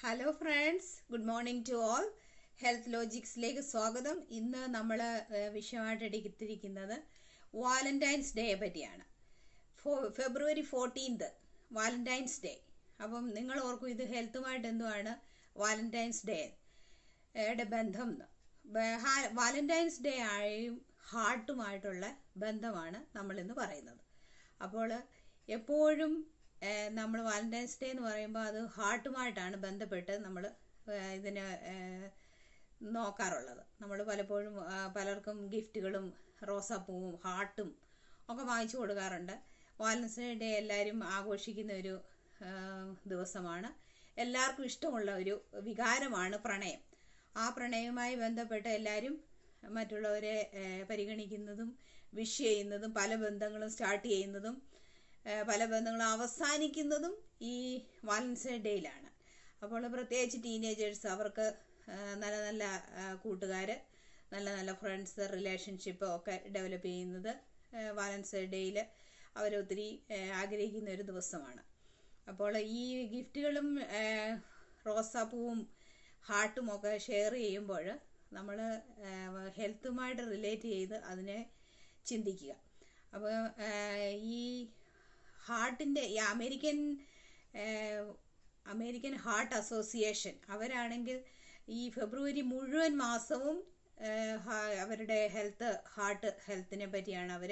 Hello friends good morning to all health ലോജിക്സിലേക്ക് സ്വാഗതം ഇന്ന് നമ്മൾ വിഷയമായിട്ട് എടുത്തിരിക്കുന്നത് വാലന്റൈൻസ് ഡേയെ പറ്റിയാണ് ഫോ- ഫെബ്രുവരി ഫോർട്ടീൻത് വാലന്റൈൻസ് ഡേ അപ്പം നിങ്ങൾ ഓർക്കും ഇത് ഹെൽത്തുമായിട്ട് എന്തുവാണ് വാലന്റൈൻസ് ഡേ യുടെ ബന്ധം എന്ന്. ബ- ഹാ- വാലന്റൈൻസ് ഡേ ആയും ഹാർട്ടുമായിട്ടുള്ള ബന്ധമാണ് നമ്മൾ ഇന്ന് പറയുന്നത് അപ്പോൾ എപ്പോഴും നമ്മൾ വാലന്റൈൻസ് ഡേ എന്ന് പറയുമ്പോൾ അത് ഹാർട്ടുമായിട്ടാണ് ബന്ധപ്പെട്ട് നമ്മൾ ഇതിന് ഏഹ്, നോക്കാറുള്ളത് നമ്മൾ പലപ്പോഴും ആ, പലർക്കും ഗിഫ്റ്റുകളും റോസാപ്പൂവും ഹാർട്ടും ഒക്കെ വാങ്ങിച്ചു കൊടുക്കാറുണ്ട് വാലന്റൈൻസ് ഡേ എല്ലാവരും ആഘോഷിക്കുന്ന ഒരു ആ, ദിവസമാണ് എല്ലാവർക്കും ഇഷ്ടമുള്ള ഒരു വികാരമാണ് പ്രണയം ആ പ്രണയവുമായി ബന്ധപ്പെട്ട് എല്ലാവരും മറ്റുള്ളവരെ ഏഹ്, പരിഗണിക്കുന്നതും വിഷ് ചെയ്യുന്നതും പല ബന്ധങ്ങളും സ്റ്റാർട്ട് ചെയ്യുന്നതും ഏഹ്, പല ബന്ധങ്ങളും അവസാനിക്കുന്നതും ഈ വാലൻസ് ഡേയിലാണ് അപ്പോൾ പ്രത്യേകിച്ച് ടീനേജേഴ്സ് അവർക്ക് ഏഹ്, നല്ല നല്ല കൂട്ടുകാർ നല്ല നല്ല ഫ്രണ്ട്സ് റിലേഷൻഷിപ്പ് ഒക്കെ ഡെവലപ്പ് ചെയ്യുന്നത് വാലൻസ് ഡേയിൽ അവരൊത്തിരി ഏഹ്, ആഗ്രഹിക്കുന്ന ഒരു ദിവസമാണ് അപ്പോൾ ഈ ഗിഫ്റ്റുകളും ഏഹ്, റോസാപ്പൂവും ഹാർട്ടും ഒക്കെ ഷെയർ ചെയ്യുമ്പോൾ നമ്മൾ ഹെൽത്തുമായിട്ട് റിലേറ്റ് ചെയ്ത് അതിനെ ചിന്തിക്കുക അപ്പോൾ ഈ ഹാർട്ടിൻ്റെ ഈ അമേരിക്കൻ ഏഹ്, അമേരിക്കൻ ഹാർട്ട് അസോസിയേഷൻ അവരാണെങ്കിൽ ഈ ഫെബ്രുവരി മുഴുവൻ മാസവും ഏഹ്, ഹ- അവരുടെ ഹെൽത്ത് ഹാർട്ട് ഹെൽത്തിനെ പറ്റിയാണ് അവർ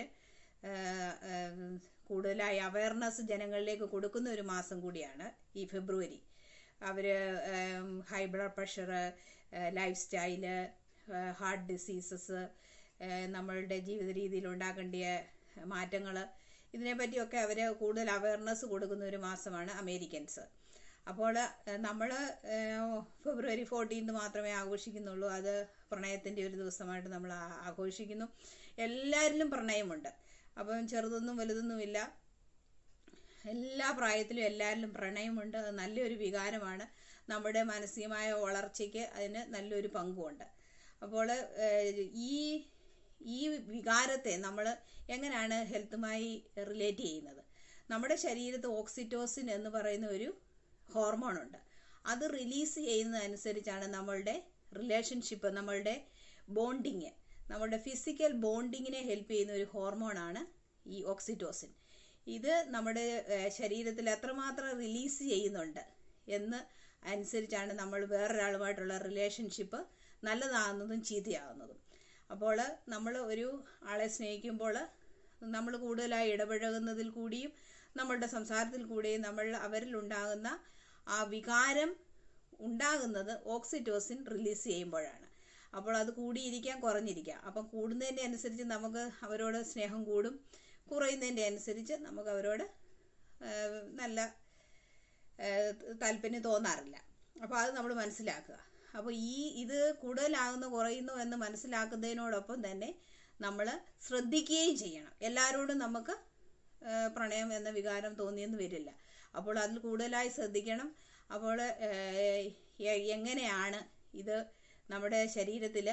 കൂടുതലായി അവയർനെസ് ജനങ്ങളിലേക്ക് കൊടുക്കുന്ന ഒരു മാസം കൂടിയാണ് ഈ ഫെബ്രുവരി അവർ high blood pressure life style heart diseases നമ്മളുടെ ജീവിത രീതിയിൽ ഉണ്ടാക്കേണ്ടിയ മാറ്റങ്ങൾ ഇതിനെപ്പറ്റിയൊക്കെ അവർ കൂടുതൽ അവയർനെസ് കൊടുക്കുന്ന ഒരു മാസമാണ് അമേരിക്കൻസ് അപ്പോൾ നമ്മൾ ഫെബ്രുവരി ഫോർട്ടീൻത് മാത്രമേ ആഘോഷിക്കുന്നുള്ളൂ അത് പ്രണയത്തിൻ്റെ ഒരു ദിവസമായിട്ട് നമ്മൾ ആ- ആഘോഷിക്കുന്നു എല്ലാവരിലും പ്രണയമുണ്ട് അപ്പം ചെറുതൊന്നും വലുതൊന്നുമില്ല എല്ലാ പ്രായത്തിലും എല്ലാവരിലും പ്രണയമുണ്ട് അത് നല്ലൊരു വികാരമാണ് നമ്മുടെ മാനസികമായ വളർച്ചയ്ക്ക് അതിന് നല്ലൊരു പങ്കുമുണ്ട് അപ്പോൾ ഏഹ്, ഈ ഈ വികാരത്തെ നമ്മൾ എങ്ങനെയാണ് ഹെൽത്തുമായി റിലേറ്റ് ചെയ്യുന്നത് നമ്മുടെ ശരീരത്ത് ഓക്സിറ്റോസിൻ എന്ന് പറയുന്ന ഒരു ഹോർമോണുണ്ട് അത് റിലീസ് ചെയ്യുന്നതനുസരിച്ചാണ് നമ്മളുടെ റിലേഷൻഷിപ്പ് നമ്മളുടെ ബോണ്ടിങ് നമ്മുടെ ഫിസിക്കൽ ബോണ്ടിങ്ങിനെ ഹെൽപ്പ് ചെയ്യുന്ന ഒരു ഹോർമോണാണ് ഈ ഓക്സിറ്റോസിൻ ഇത് നമ്മുടെ ഏഹ്, ശരീരത്തിൽ എത്രമാത്രം റിലീസ് ചെയ്യുന്നുണ്ട് എന്ന് അനുസരിച്ചാണ് നമ്മൾ വേറൊരാളുമായിട്ടുള്ള റിലേഷൻഷിപ്പ് നല്ലതാകുന്നതും ചീത്തയാകുന്നതും അപ്പോൾ നമ്മൾ ഒരു ആളെ സ്നേഹിക്കുമ്പോൾ നമ്മൾ കൂടുതലായി ഇടപഴകുന്നതിൽ കൂടിയും നമ്മളുടെ സംസാരത്തിൽ കൂടിയും നമ്മൾ അവരിൽ ഉണ്ടാകുന്ന ആ വികാരം ഉണ്ടാകുന്നത് ഓക്സിറ്റോസിൻ റിലീസ് ചെയ്യുമ്പോഴാണ് അപ്പോൾ അത് കൂടിയിരിക്കാം കുറഞ്ഞിരിക്കാം അപ്പം കൂടുന്നതിൻ്റെ അനുസരിച്ച് നമുക്ക് അവരോട് സ്നേഹം കൂടും കുറയുന്നതിൻ്റെ അനുസരിച്ച് നമുക്ക് അവരോട് ഏഹ്, നല്ല ഏഹ്, താല്പര്യം തോന്നാറില്ല അപ്പോൾ അത് നമ്മൾ മനസ്സിലാക്കുക അപ്പോൾ ഈ ഇത് കൂടുതലാകുന്നു കുറയുന്നു എന്ന് മനസ്സിലാക്കുന്നതിനോടൊപ്പം തന്നെ നമ്മൾ ശ്രദ്ധിക്കുകയും ചെയ്യണം എല്ലാവരോടും നമുക്ക് ഏഹ്, പ്രണയം എന്ന വികാരം തോന്നിയെന്ന് വരില്ല അപ്പോൾ അതിൽ കൂടുതലായി ശ്രദ്ധിക്കണം അപ്പോൾ ഏഹ്, എ- എങ്ങനെയാണ് ഇത് നമ്മുടെ ശരീരത്തിൽ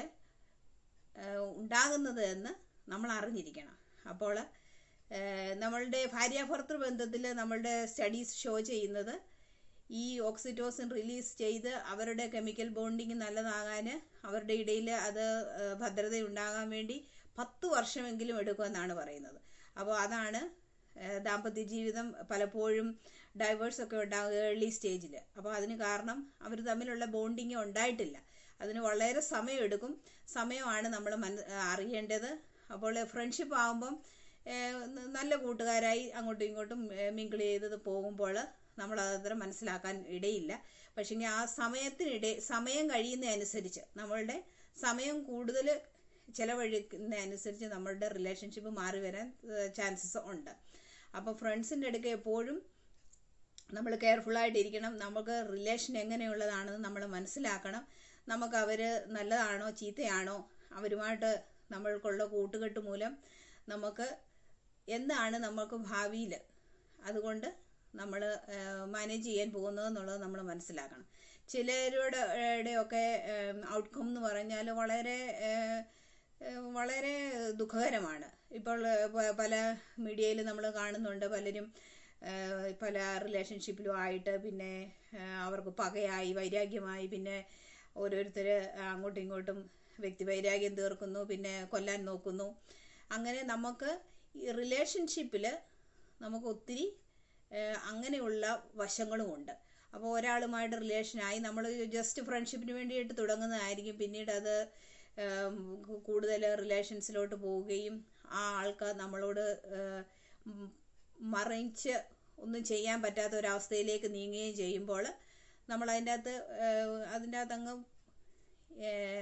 ഉണ്ടാകുന്നത് എന്ന് നമ്മൾ അറിഞ്ഞിരിക്കണം അപ്പോൾ ഏഹ്, നമ്മളുടെ ഭാര്യാഭർത്തൃ ബന്ധത്തിൽ നമ്മളുടെ സ്റ്റഡീസ് ഷോ ചെയ്യുന്നത് ഈ ഓക്സിറ്റോസിൻ റിലീസ് ചെയ്ത് അവരുടെ കെമിക്കൽ ബോണ്ടിങ് നല്ലതാകാൻ അവരുടെ ഇടയിൽ അത് ഏഹ്, ഭദ്രതയുണ്ടാകാൻ വേണ്ടി പത്ത് വർഷമെങ്കിലും എടുക്കുമെന്നാണ് പറയുന്നത് അപ്പോൾ അതാണ് ഏഹ്, ദാമ്പത്യ ജീവിതം പലപ്പോഴും ഡൈവേഴ്സ് ഒക്കെ ഉണ്ടാകുക ഏർലി സ്റ്റേജിൽ അപ്പോൾ അതിന് കാരണം അവർ തമ്മിലുള്ള ബോണ്ടിങ് ഉണ്ടായിട്ടില്ല അതിന് വളരെ സമയമെടുക്കും സമയമാണ് നമ്മൾ മന അറിയേണ്ടത് അപ്പോൾ ഫ്രണ്ട്ഷിപ്പ് ആകുമ്പം ഏഹ്, ന- നല്ല കൂട്ടുകാരായി അങ്ങോട്ടും ഇങ്ങോട്ടും മിങ്കിൾ ചെയ്ത് പോകുമ്പോൾ നമ്മൾ അതത്ര മനസ്സിലാക്കാൻ ഇടയില്ല പക്ഷേ ആ സമയത്തിനിടെ സമയം കഴിയുന്നതനുസരിച്ച് നമ്മളുടെ സമയം കൂടുതൽ ചിലവഴിക്കുന്നതനുസരിച്ച് നമ്മളുടെ റിലേഷൻഷിപ്പ് മാറി വരാൻ ചാൻസസ് ഉണ്ട് അപ്പോൾ ഫ്രണ്ട്സിൻ്റെ അടുക്ക് എപ്പോഴും നമ്മൾ കെയർഫുള്ളായിട്ടിരിക്കണം നമുക്ക് റിലേഷൻ എങ്ങനെയുള്ളതാണെന്ന് നമ്മൾ മനസ്സിലാക്കണം നമുക്ക് അവർ നല്ലതാണോ ചീത്തയാണോ അവരുമായിട്ട് നമ്മൾക്കുള്ള കൂട്ടുകെട്ട് മൂലം നമുക്ക് എന്താണ് നമുക്ക് ഭാവിയിൽ അതുകൊണ്ട് നമ്മൾ മാനേജ് ചെയ്യാൻ പോകുന്നത് എന്നുള്ളത് നമ്മൾ മനസ്സിലാക്കണം ചിലരുടെ ഒക്കെ ഔട്ട്കം എന്ന് പറഞ്ഞാൽ വളരെ ഏഹ്, ഏഹ്, വളരെ ദുഃഖകരമാണ് ഇപ്പോൾ പ- പല മീഡിയയിൽ നമ്മൾ കാണുന്നുണ്ട് പലരും ഏഹ് പല റിലേഷൻഷിപ്പിലും ആയിട്ട് പിന്നെ ഏഹ് അവർക്ക് പകയായി വൈരാഗ്യമായി പിന്നെ ഓരോരുത്തർ അങ്ങോട്ടും ഇങ്ങോട്ടും വ്യക്തി വൈരാഗ്യം തീർക്കുന്നു പിന്നെ കൊല്ലാൻ നോക്കുന്നു അങ്ങനെ നമുക്ക് ഈ റിലേഷൻഷിപ്പിൽ നമുക്ക് ഒത്തിരി ഏഹ് അങ്ങനെയുള്ള വശങ്ങളുമുണ്ട് അപ്പോൾ ഒരാളുമായിട്ട് റിലേഷനായി നമ്മൾ ജസ്റ്റ് ഫ്രണ്ട്ഷിപ്പിന് വേണ്ടിയിട്ട് തുടങ്ങുന്നതായിരിക്കും പിന്നീട് അത് ഏം, കു- കൂടുതൽ റിലേഷൻസിലോട്ട് പോവുകയും ആ ആൾക്ക് നമ്മളോട് ഏഹ്, ഉം, മറിച്ച് ഒന്നും ചെയ്യാൻ പറ്റാത്ത ഒരവസ്ഥയിലേക്ക് നീങ്ങുകയും ചെയ്യുമ്പോൾ നമ്മൾ അതിൻ്റെ അകത്ത് ഏഹ്, അതിൻ്റെ അകത്ത് അങ്ങ് ഏഹ്,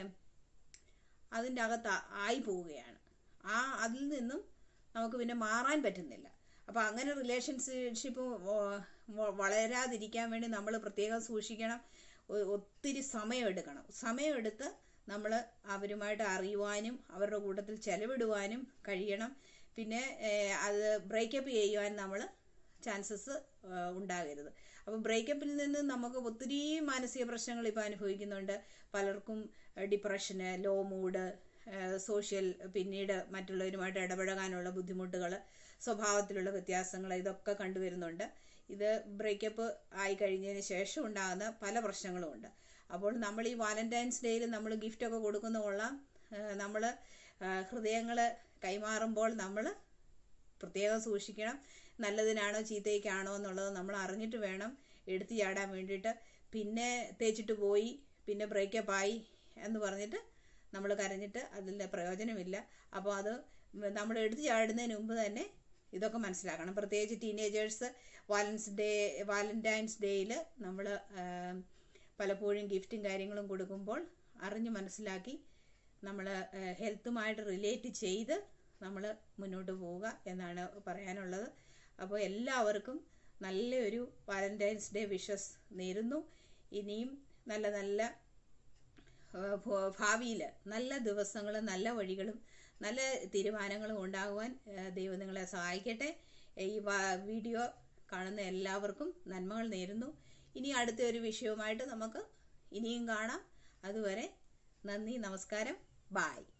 അതിൻ്റെ അകത്ത് ആ- ആയി പോവുകയാണ് ആ അതിൽ നിന്നും നമുക്ക് പിന്നെ മാറാൻ പറ്റുന്നില്ല അപ്പോൾ അങ്ങനെ റിലേഷൻഷിപ്പ് വളരാതിരിക്കാൻ വേണ്ടി നമ്മൾ പ്രത്യേകം സൂക്ഷിക്കണം ഒ- ഒത്തിരി സമയമെടുക്കണം സമയമെടുത്ത് നമ്മൾ അവരുമായിട്ട് അറിയുവാനും അവരുടെ കൂട്ടത്തിൽ ചെലവിടുവാനും കഴിയണം പിന്നെ ഏഹ്, അത് ബ്രേക്കപ്പ് ചെയ്യുവാൻ നമ്മൾ ചാൻസസ് ഉണ്ടാകരുത് അപ്പോൾ ബ്രേക്കപ്പിൽ നിന്ന് നമുക്ക് ഒത്തിരി മാനസിക പ്രശ്നങ്ങൾ ഇപ്പോൾ അനുഭവിക്കുന്നുണ്ട് പലർക്കും ഡിപ്രഷന് ലോ മൂഡ് സോഷ്യൽ പിന്നീട് മറ്റുള്ളവരുമായിട്ട് ഇടപഴകാനുള്ള ബുദ്ധിമുട്ടുകൾ സ്വഭാവത്തിലുള്ള വ്യത്യാസങ്ങൾ ഇതൊക്കെ കണ്ടുവരുന്നുണ്ട് ഇത് ബ്രേക്കപ്പ് ആയി കഴിഞ്ഞതിന് ശേഷം ഉണ്ടാകുന്ന പല പ്രശ്നങ്ങളും ഉണ്ട് അപ്പോൾ നമ്മൾ ഈ വാലന്റൈൻസ് ഡേയിൽ നമ്മൾ ഗിഫ്റ്റൊക്കെ കൊടുക്കുന്ന കൊള്ളാം നമ്മൾ ഹൃദയങ്ങൾ കൈമാറുമ്പോൾ നമ്മൾ പ്രത്യേകം സൂക്ഷിക്കണം നല്ലതിനാണോ ചീത്തയ്ക്കാണോ എന്നുള്ളത് നമ്മൾ അറിഞ്ഞിട്ട് വേണം എടുത്തു ചാടാൻ വേണ്ടിയിട്ട് പിന്നെ തേച്ചിട്ട് പോയി പിന്നെ ബ്രേക്കപ്പ് ആയി എന്ന് പറഞ്ഞിട്ട് നമ്മൾ കരഞ്ഞിട്ട് അതിൽ പ്രയോജനമില്ല അപ്പോൾ അത് നമ്മൾ എടുത്തു ചാടുന്നതിന് മുമ്പ് തന്നെ ഇതൊക്കെ മനസ്സിലാക്കണം പ്രത്യേകിച്ച് ടീനേജേഴ്സ് വാലൻസ് ഡേ വാലന്റൈൻസ് ഡേയിൽ നമ്മൾ പലപ്പോഴും ഗിഫ്റ്റും കാര്യങ്ങളും കൊടുക്കുമ്പോൾ അറിഞ്ഞ് മനസ്സിലാക്കി നമ്മൾ ഹെൽത്തുമായിട്ട് റിലേറ്റ് ചെയ്ത് നമ്മൾ മുന്നോട്ട് പോവുക എന്നാണ് പറയാനുള്ളത് അപ്പോൾ എല്ലാവർക്കും നല്ലൊരു വാലന്റൈൻസ് ഡേ വിഷസ് നേരുന്നു ഇനിയും നല്ല നല്ല ഭാവിയിൽ നല്ല ദിവസങ്ങളും നല്ല വഴികളും നല്ല തീരുമാനങ്ങളും ഉണ്ടാകുവാൻ ഏഹ് ദൈവം നിങ്ങളെ സഹായിക്കട്ടെ ഈ വാ- വീഡിയോ കാണുന്ന എല്ലാവർക്കും നന്മകൾ നേരുന്നു ഇനി അടുത്ത ഒരു വിഷയവുമായിട്ട് നമുക്ക് ഇനിയും കാണാം അതുവരെ നന്ദി നമസ്കാരം ബായ്